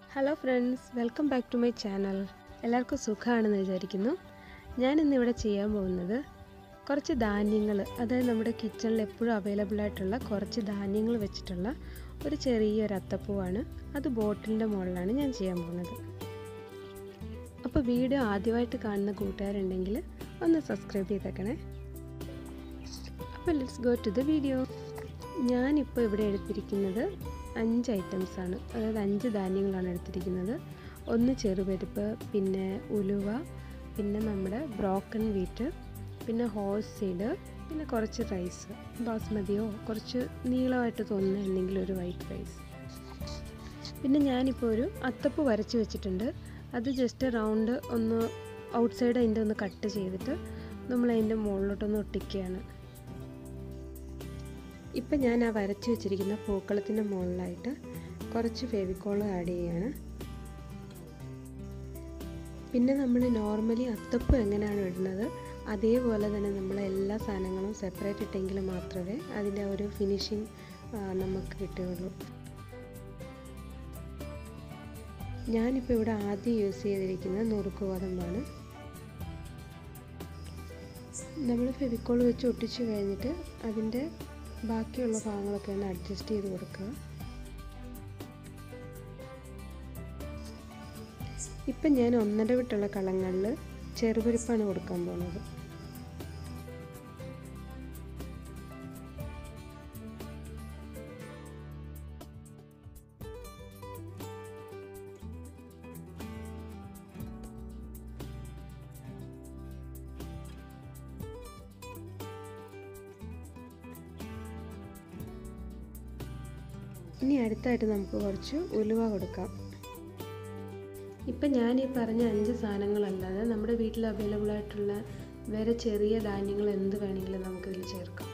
hello friends welcome back to my channel എല്ലാവർക്കും സുഖമാണെന്ന് വിചാരിക്കുന്നു ഞാൻ ഇന്നിവിടെ ചെയ്യാൻ പോകുന്നത് കുറച്ച് ധാന്യങ്ങൾ അതായത് നമ്മുടെ കിച്ചണിൽ എപ്പോഴും അവൈലബിൾ ആയിട്ടുള്ള കുറച്ച് ധാന്യങ്ങൾ വെച്ചിട്ടുള്ള ഒരു ചെറിയൊരു അത്തപ്പൂവാണ് അത് ബോട്ടിലിൻ്റെ മുകളിലാണ് ഞാൻ ചെയ്യാൻ പോകുന്നത് അപ്പോൾ വീഡിയോ ആദ്യമായിട്ട് കാണുന്ന കൂട്ടുകാരുണ്ടെങ്കിൽ ഒന്ന് സബ്സ്ക്രൈബ് ചെയ്തേക്കണേ അപ്പോൾ let's go to the video ഞാനിപ്പോൾ ഇവിടെ എടുത്തിരിക്കുന്നത് അഞ്ച് ഐറ്റംസ് ആണ് അതായത് അഞ്ച് ധാന്യങ്ങളാണ് എടുത്തിരിക്കുന്നത് ഒന്ന് ചെറുപരിപ്പ് പിന്നെ ഉലുവ പിന്നെ നമ്മുടെ ബ്രോക്കൺ വീറ്റ് പിന്നെ ഹോഴ്സ് സീഡ് പിന്നെ കുറച്ച് റൈസ് ബാസ്മതിയോ കുറച്ച് നീളമായിട്ട് തോന്നുന്ന എന്തെങ്കിലും ഒരു വൈറ്റ് റൈസ് പിന്നെ ഞാനിപ്പോൾ ഒരു അത്തപ്പ് വരച്ച് വെച്ചിട്ടുണ്ട് അത് ജസ്റ്റ് റൗണ്ട് ഒന്ന് ഔട്ട് സൈഡ് അതിൻ്റെ ഒന്ന് കട്ട് ചെയ്തിട്ട് നമ്മൾ അതിൻ്റെ മുകളിലോട്ടൊന്ന് ഒട്ടിക്കുകയാണ് ഇപ്പം ഞാൻ ആ വരച്ച് വെച്ചിരിക്കുന്ന പൂക്കളത്തിൻ്റെ മുകളിലായിട്ട് കുറച്ച് ഫെവിക്കോൾ ആഡ് ചെയ്യുകയാണ് പിന്നെ നമ്മൾ നോർമലി അത്തപ്പ് എങ്ങനെയാണ് ഇടുന്നത് അതേപോലെ തന്നെ നമ്മൾ എല്ലാ സാധനങ്ങളും സെപ്പറേറ്റ് ഇട്ടെങ്കിൽ മാത്രമേ അതിൻ്റെ ഒരു ഫിനിഷിങ് നമുക്ക് കിട്ടുകയുള്ളൂ ഞാനിപ്പോൾ ഇവിടെ ആദ്യം യൂസ് ചെയ്തിരിക്കുന്നത് നുറുക്ക് ഗോതമ്പാണ് നമ്മൾ ഫെവിക്കോൾ വെച്ച് ഒട്ടിച്ച് കഴിഞ്ഞിട്ട് അതിൻ്റെ ബാക്കിയുള്ള ഭാഗങ്ങളൊക്കെ ഒന്ന് അഡ്ജസ്റ്റ് ചെയ്ത് കൊടുക്കുക ഇപ്പം ഞാൻ ഒന്നര വിട്ടുള്ള കളങ്ങളിൽ ചെറുപരിപ്പാണ് കൊടുക്കാൻ പോകുന്നത് ഇനി അടുത്തായിട്ട് നമുക്ക് കുറച്ച് ഉലുവ കൊടുക്കാം ഇപ്പം ഞാൻ ഈ പറഞ്ഞ അഞ്ച് സാധനങ്ങളല്ലാതെ നമ്മുടെ വീട്ടിൽ അവൈലബിൾ ആയിട്ടുള്ള വേറെ ചെറിയ ധാന്യങ്ങൾ എന്ത് വേണമെങ്കിലും നമുക്കിതിൽ ചേർക്കാം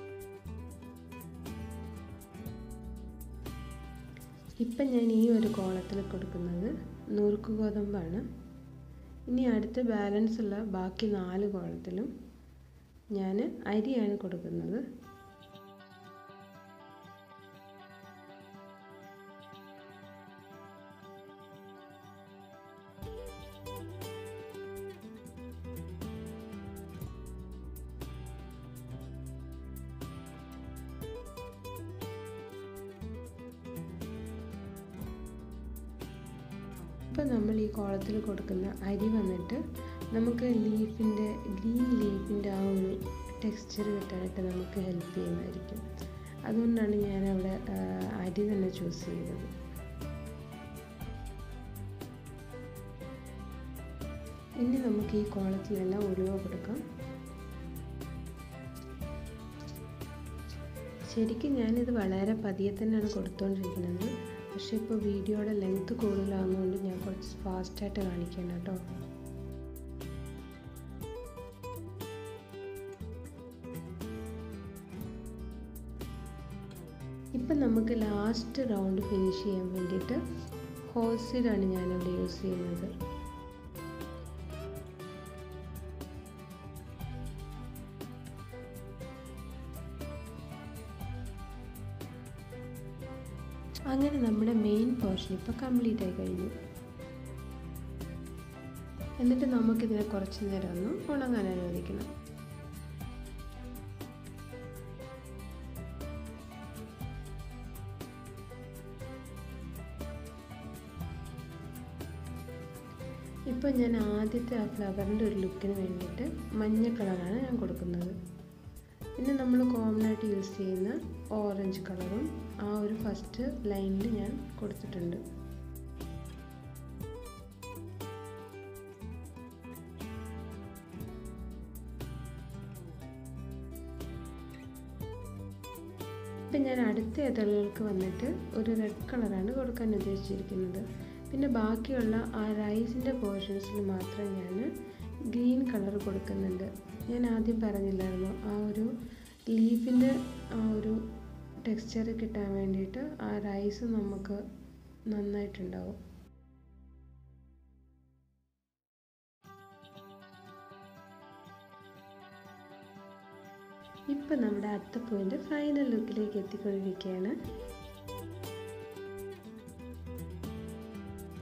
ഇപ്പം ഞാൻ ഈ ഒരു കോളത്തിൽ കൊടുക്കുന്നത് നുറുക്ക് ഗോതമ്പാണ് ഇനി അടുത്ത് ബാലൻസ് ഉള്ള ബാക്കി നാല് കോളത്തിലും ഞാൻ അരിയാണ് കൊടുക്കുന്നത് ഇപ്പം നമ്മൾ ഈ കോളത്തിൽ കൊടുക്കുന്ന അരി വന്നിട്ട് നമുക്ക് ലീഫിൻ്റെ ഗ്രീൻ ലീഫിൻ്റെ ആ ഒരു ടെക്സ്ചർ കിട്ടാനായിട്ട് നമുക്ക് ഹെൽപ്പ് ചെയ്യുന്നതായിരിക്കും അതുകൊണ്ടാണ് ഞാൻ അവിടെ അരി തന്നെ ചൂസ് ചെയ്തത് ഇനി നമുക്ക് ഈ കോളത്തിലെല്ലാം ഉലുവ കൊടുക്കാം ശരിക്കും ഞാനിത് വളരെ പതിയെ തന്നെയാണ് കൊടുത്തുകൊണ്ടിരിക്കുന്നത് പക്ഷേ ഇപ്പോൾ വീഡിയോയുടെ ലെങ്ത് കൂടുതലാകുന്നതുകൊണ്ട് ഞാൻ കുറച്ച് ഫാസ്റ്റായിട്ട് കാണിക്കണം കേട്ടോ ഇപ്പം നമുക്ക് ലാസ്റ്റ് റൗണ്ട് ഫിനിഷ് ചെയ്യാൻ വേണ്ടിയിട്ട് ഹോസിഡാണ് ഞാനിവിടെ യൂസ് ചെയ്യുന്നത് അങ്ങനെ നമ്മുടെ മെയിൻ പോർഷൻ ഇപ്പോൾ കംപ്ലീറ്റ് ആയി കഴിഞ്ഞു എന്നിട്ട് നമുക്കിതിനെ കുറച്ച് നേരം ഒന്ന് ഉണങ്ങാൻ അനുവദിക്കണം ഇപ്പോൾ ഞാൻ ആദ്യത്തെ ആ ഫ്ലവറിൻ്റെ ഒരു ലുക്കിന് വേണ്ടിയിട്ട് മഞ്ഞ കളറാണ് ഞാൻ കൊടുക്കുന്നത് പിന്നെ നമ്മൾ കോമൺ ആയിട്ട് യൂസ് ചെയ്യുന്ന ഓറഞ്ച് കളറും ആ ഒരു ഫസ്റ്റ് ലൈനിൽ ഞാൻ കൊടുത്തിട്ടുണ്ട് ഇപ്പം ഞാൻ അടുത്ത ഇതളുകൾക്ക് വന്നിട്ട് ഒരു റെഡ് കളറാണ് കൊടുക്കാൻ ഉദ്ദേശിച്ചിരിക്കുന്നത് പിന്നെ ബാക്കിയുള്ള ആ റൈസിൻ്റെ പോർഷൻസിൽ മാത്രം ഞാൻ ഗ്രീൻ കളർ കൊടുക്കുന്നുണ്ട് ഞാൻ ആദ്യം പറഞ്ഞില്ലായിരുന്നു ആ ഒരു ലീഫിൻ്റെ ആ ഒരു ടെക്സ്ചർ കിട്ടാൻ വേണ്ടിയിട്ട് ആ റൈസ് നമുക്ക് നന്നായിട്ടുണ്ടാവും ഇപ്പം നമ്മുടെ അത്തപ്പൂവിൻ്റെ ഫൈനൽ ലുക്കിലേക്ക് എത്തിക്കൊണ്ടിരിക്കുകയാണ്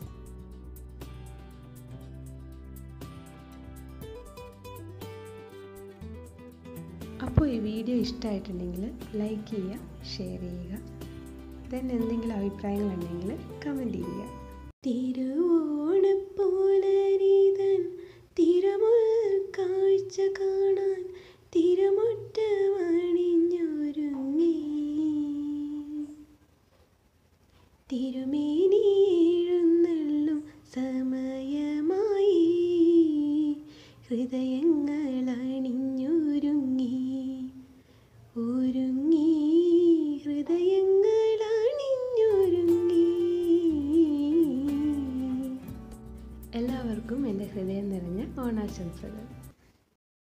അപ്പോൾ ഈ വീഡിയോ ഇഷ്ടമായിട്ടുണ്ടെങ്കിൽ ലൈക്ക് ചെയ്യുക ഷെയർ ചെയ്യുക ദെൻ എന്തെങ്കിലും അഭിപ്രായങ്ങളുണ്ടെങ്കിൽ കമൻറ്റ് ചെയ്യുക തിരുവോണപ്പോലരീതൻ തിരമുൾ കാഴ്ച കാണാൻ തിരുമുറ്റമണിഞ്ഞൊരുങ്ങി തിരുമേ